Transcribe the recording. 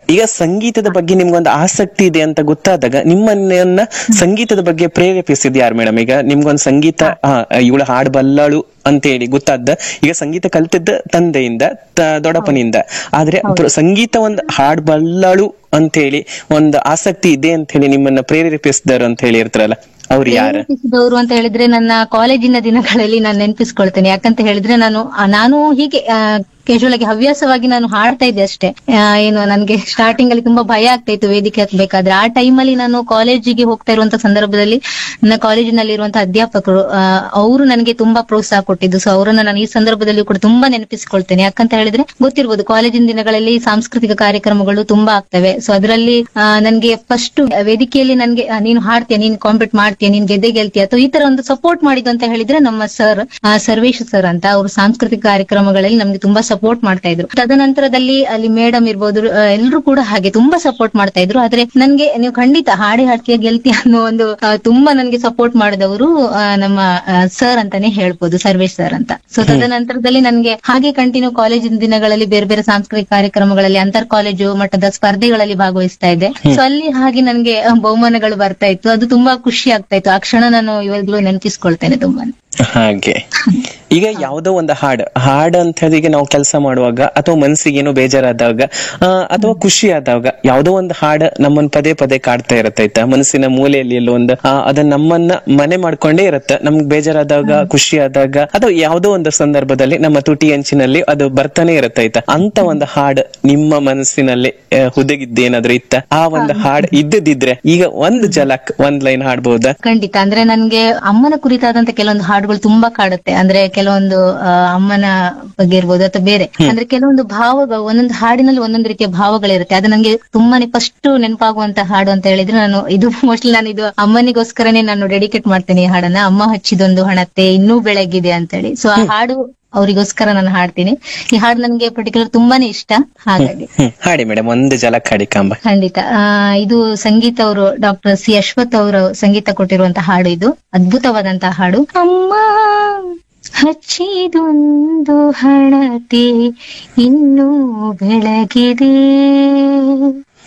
ಈಗ ಸಂಗೀತದ ಬಗ್ಗೆ ನಿಮ್ಗೊಂದು ಆಸಕ್ತಿ ಇದೆ ಅಂತ ಗೊತ್ತಾದಾಗ ನಿಮ್ಮನ್ನ ಸಂಗೀತದ ಬಗ್ಗೆ ಪ್ರೇರೇಪಿಸಿದ್ ಯಾರು ಮೇಡಮ್ ಈಗ ನಿಮ್ಗೊಂದು ಸಂಗೀತ ಇವಳು ಹಾಡು ಬಲ್ಲಳು ಅಂತ ಹೇಳಿ ಗೊತ್ತಾದ ಈಗ ಸಂಗೀತ ಕಲ್ತಿದ್ದ ತಂದೆಯಿಂದ ತ- ದೊಡ್ಡಪ್ಪನಿಂದ ಆದ್ರೆ ಪ್ರ- ಸಂಗೀತ ಒಂದು ಹಾಡು ಬಲ್ಲಳು ಅಂತ ಹೇಳಿ ಒಂದು ಆಸಕ್ತಿ ಇದೆ ಅಂತ ಹೇಳಿ ನಿಮ್ಮನ್ನ ಪ್ರೇರೇಪಿಸಿದಾರು ಅಂತ ಹೇಳಿ ಇರ್ತಾರಲ್ಲ ಅವ್ರು ಯಾರು ನೆನಪಿಸಿದವರು ಅಂತ ಹೇಳಿದ್ರೆ ನನ್ನ ಕಾಲೇಜಿನ ದಿನಗಳಲ್ಲಿ ನಾನು ನೆನಪಿಸ್ಕೊಳ್ತೇನೆ ಯಾಕಂತ ಹೇಳಿದ್ರೆ ನಾನು ಆ, ನಾನು ಹೀಗೆ ಕೆಶುವಲ್ ಆಗಿ ಹವ್ಯಾಸವಾಗಿ ನಾನು ಹಾಡ್ತಾ ಇದ್ದೆ ಅಷ್ಟೇ ಆ, ಏನು ನನ್ಗೆ ಸ್ಟಾರ್ಟಿಂಗ್ ಅಲ್ಲಿ ತುಂಬಾ ಭಯ ಆಗ್ತಾ ಇತ್ತು ವೇದಿಕೆ ಹತ್ಬೇಕಾದ್ರೆ ಆ ಟೈಮಲ್ಲಿ ನಾನು ಕಾಲೇಜಿಗೆ ಹೋಗ್ತಾ ಇರುವಂತ ಸಂದರ್ಭದಲ್ಲಿ ನನ್ನ ಕಾಲೇಜಿನಲ್ಲಿ ಇರುವಂತಹ ಅಧ್ಯಾಪಕರು ಅವರು ನನಗೆ ತುಂಬಾ ಪ್ರೋತ್ಸಾಹ ಕೊಟ್ಟಿದ್ದು ಸೊ ಅವರನ್ನ ನಾನು ಈ ಸಂದರ್ಭದಲ್ಲಿ ಕೂಡ ತುಂಬಾ ನೆನಪಿಸಿಕೊಳ್ತೇನೆ ಯಾಕಂತ ಹೇಳಿದ್ರೆ ಗೊತ್ತಿರ್ಬೋದು ಕಾಲೇಜಿನ ದಿನಗಳಲ್ಲಿ ಸಾಂಸ್ಕೃತಿಕ ಕಾರ್ಯಕ್ರಮಗಳು ತುಂಬಾ ಆಗ್ತವೆ ಸೊ ಅದರಲ್ಲಿ ನನ್ಗೆ ಫಸ್ಟ್ ವೇದಿಕೆಯಲ್ಲಿ ನನ್ಗೆ ಆ, ನೀನು ಹಾಡ್ತೀಯ ನೀನು ಕಾಂಪಿಟ್ ಮಾಡ್ತೀಯ ನೀನ್ ಗೆದ್ದೆ ಗೆಲ್ತೀಯ ಅಥವಾ ಈ ತರ ಒಂದು ಸಪೋರ್ಟ್ ಮಾಡಿದ್ದು ಅಂತ ಹೇಳಿದ್ರೆ ನಮ್ಮ ಸರ್ ಸರ್ವೇಶ್ ಸರ್ ಅಂತ ಅವರು ಸಾಂಸ್ಕೃತಿಕ ಕಾರ್ಯಕ್ರಮಗಳಲ್ಲಿ ನಮ್ಗೆ ತುಂಬಾ ಸಪೋರ್ಟ್ ಮಾಡ್ತಾ ಇದ್ರು ತದನಂತರದಲ್ಲಿ ಅಲ್ಲಿ ಮೇಡಮ್ ಇರ್ಬೋದು ಎಲ್ಲರೂ ಕೂಡ ಹಾಗೆ ತುಂಬಾ ಸಪೋರ್ಟ್ ಮಾಡ್ತಾ ಇದ್ರು ಆದ್ರೆ ನನ್ಗೆ ನೀವು ಖಂಡಿತ ಹಾಡಿ ಹಾಡ್ತೀಯ ಗೆಲ್ತೀಯ ಅನ್ನೋ ಒಂದು ಆ, ತುಂಬಾ ನನ್ಗೆ ಸಪೋರ್ಟ್ ಮಾಡಿದವರು ಆ, ನಮ್ಮ ಸರ್ ಅಂತಾನೆ ಹೇಳ್ಬೋದು ಸರ್ವೇಶ್ ಸರ್ ಅಂತ ಸೊ ತದನಂತರದಲ್ಲಿ ನನ್ಗೆ ಹಾಗೆ ಕಂಟಿನ್ಯೂ ಕಾಲೇಜಿನ ದಿನಗಳಲ್ಲಿ ಬೇರೆ ಬೇರೆ ಸಾಂಸ್ಕೃತಿಕ ಕಾರ್ಯಕ್ರಮಗಳಲ್ಲಿ ಅಂತರ್ ಕಾಲೇಜು ಮಟ್ಟದ ಸ್ಪರ್ಧೆಗಳಲ್ಲಿ ಭಾಗವಹಿಸ್ತಾ ಇದ್ದೆ ಸೊ ಅಲ್ಲಿ ಹಾಗೆ ನನ್ಗೆ ಆ, ಬಹುಮಾನಗಳು ಬರ್ತಾ ಇತ್ತು ಅದು ತುಂಬಾ ಖುಷಿ ಆಗ್ತಾ ಇತ್ತು ಆ ಕ್ಷಣ ನಾನು ಇವಾಗ್ಲೂ ನೆನಪಿಸ್ಕೊಳ್ತೇನೆ ತುಂಬಾ ಹಾಗೆ ಈಗ ಯಾವ್ದೋ ಒಂದು ಹಾಡು ಹಾಡು ಅಂತ ಹೇಳಿ ಈಗ ನಾವು ಕೆಲಸ ಮಾಡುವಾಗ ಅಥವಾ ಮನಸ್ಸಿಗೆ ಏನೋ ಬೇಜಾರಾದಾಗ ಆ, ಅಥವಾ ಖುಷಿ ಆದಾಗ ಯಾವ್ದೋ ಒಂದು ಹಾಡು ನಮ್ಮನ್ನ ಪದೇ ಪದೇ ಕಾಡ್ತಾ ಇರತ್ತೆ ಆಯ್ತಾ ಮನಸ್ಸಿನ ಮೂಲೆಯಲ್ಲಿ ಎಲ್ಲೋ ಒಂದು ಆ, ಅದನ್ನ ನಮ್ಮನ್ನ ಮನೆ ಮಾಡ್ಕೊಂಡೇ ಇರತ್ತೆ ನಮ್ಗೆ ಬೇಜಾರಾದಾಗ ಖುಷಿ ಆದಾಗ ಅಥವಾ ಯಾವ್ದೋ ಒಂದು ಸಂದರ್ಭದಲ್ಲಿ ನಮ್ಮ ತುಟಿ ಅಂಚಿನಲ್ಲಿ ಅದು ಬರ್ತಾನೆ ಇರತ್ತೆ ಆಯ್ತಾ ಅಂತ ಒಂದು ಹಾಡು ನಿಮ್ಮ ಮನಸ್ಸಿನಲ್ಲಿ ಆ, ಹುದುಗಿದ್ದೇನಾದ್ರೂ ಇತ್ತ ಆ ಒಂದು ಹಾಡು ಇದ್ದದಿದ್ರೆ ಈಗ ಒಂದು ಜಲಕ್ ಒಂದ್ ಲೈನ್ ಹಾಡ್ಬಹುದಾ ಖಂಡಿತ ಅಂದ್ರೆ ನನ್ಗೆ ಅಮ್ಮನ ಕುರಿತಾದಂತ ಕೆಲವೊಂದು ಹಾಡುಗಳು ತುಂಬಾ ಕಾಡುತ್ತೆ ಅಂದ್ರೆ ಕೆಲವೊಂದು ಆ, ಅಮ್ಮನ ಬಗ್ಗೆ ಇರ್ಬೋದು ಅಥವಾ ಬೇರೆ ಅಂದ್ರೆ ಕೆಲವೊಂದು ಭಾವಗಳು ಒಂದೊಂದು ಹಾಡಿನಲ್ಲಿ ಒಂದೊಂದು ರೀತಿಯ ಭಾವಗಳಿರುತ್ತೆ ಅದು ನಂಗೆ ತುಂಬಾನೇ ಫಸ್ಟ್ ನೆನಪಾಗುವಂತ ಹಾಡು ಅಂತ ಹೇಳಿದ್ರೆ ನಾನು ಇದು ಮೋಸ್ಟ್ಲಿ ನಾನು ಇದು ಅಮ್ಮನಿಗೋಸ್ಕರನೇ ನಾನು ಡೆಡಿಕೇಟ್ ಮಾಡ್ತೇನೆ ಈ ಹಾಡನ್ನ ಅಮ್ಮ ಹಚ್ಚಿದೊಂದು ಹಣತೆ ಇನ್ನೂ ಬೆಳಗಿದೆ ಅಂತೇಳಿ ಸೊ ಆ ಹಾಡು ಅವರಿಗೋಸ್ಕರ ನಾನು ಹಾಡ್ತೀನಿ ಈ ಹಾಡು ನನ್ಗೆ ಪರ್ಟಿಕ್ಯುಲರ್ ತುಂಬಾನೇ ಇಷ್ಟ ಹಾಗಾಗಿ ಹ್ಮ್ ಹಾಡಿ ಮೇಡಮ್ ಒಂದು ಜಲಕ್ ಹಾಡಿ ಕಾಂಬ ಖಂಡಿತ ಆ, ಇದು ಸಂಗೀತ ಅವರು ಡಾಕ್ಟರ್ ಸಿ ಅಶ್ವಥ್ ಅವರು ಸಂಗೀತ ಕೊಟ್ಟಿರುವಂತಹ ಹಾಡು ಇದು ಅದ್ಭುತವಾದಂತಹ ಹಾಡು ಅಮ್ಮ ಹಚ್ಚಿದೊಂದು ಹಣತೆ ಇನ್ನೂ ಬೆಳಗಿದೆ